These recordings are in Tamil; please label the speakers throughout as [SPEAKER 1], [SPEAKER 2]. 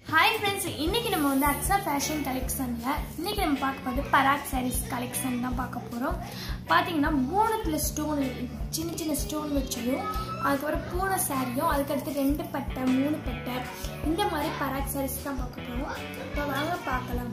[SPEAKER 1] ஹாய் ஃப்ரெண்ட்ஸ் இன்னைக்கு நம்ம வந்து அக்ஸா ஃபேஷன் கலெக்ஷனில் இன்னைக்கு நம்ம பார்க்க போகிறது பராக் சாரீஸ் கலெக்ஷன் தான் பார்க்க போகிறோம் பார்த்தீங்கன்னா மூணுத்தில் ஸ்டோன் சின்ன சின்ன ஸ்டோன் வச்சதும் அதுக்கப்புறம் பூனை சாரியும் அதுக்கடுத்து ரெண்டு பட்டை மூணு பட்டை இந்த மாதிரி பராக் சாரீஸ் தான் பார்க்க போகிறோம் இப்போ வாங்க பார்க்கலாம்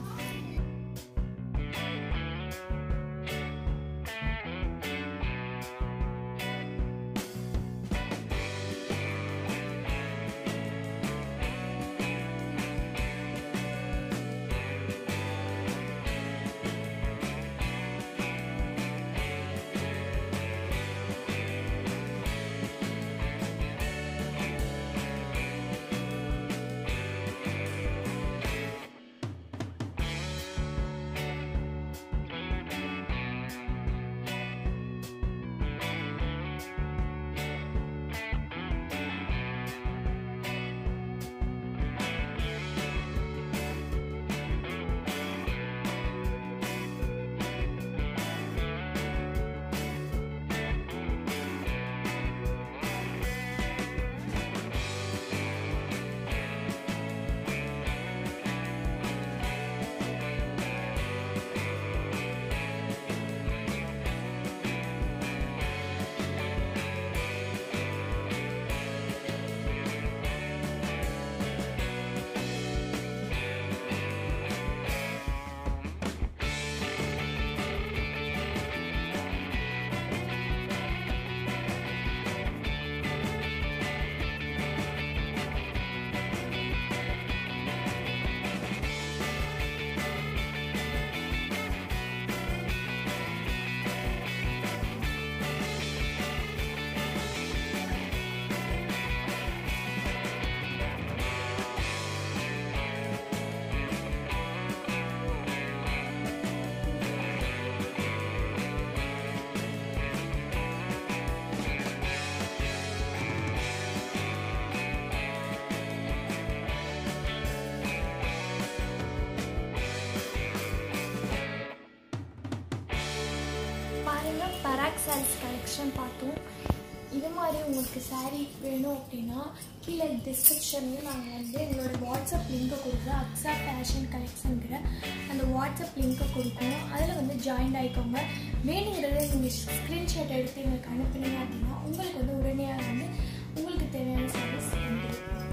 [SPEAKER 1] பாருங்க பராக் சாரீஸ் கலெக்ஷன் பார்த்தோம் இது மாதிரி உங்களுக்கு saree வேணும் அப்படின்னா கீழே டிஸ்கிரிப்ஷன்லேயும் நாங்கள் வந்து எங்களோட வாட்ஸ்அப் லிங்கை கொடுக்குறோம் அக்ஸா ஃபேஷன் கலெக்ஷனுங்கிற அந்த வாட்ஸ்அப் லிங்கை கொடுக்குறோம் அதில் வந்து ஜாயின் ஆகிக்கோங்க வேணுங்கிறத நீங்கள் ஸ்க்ரீன்ஷாட் எடுத்து எங்களுக்கு அனுப்புனீங்க அப்படின்னா உங்களுக்கு வந்து உடனே வந்து உங்களுக்கு தேவையான சர்வீஸ் வந்துடும்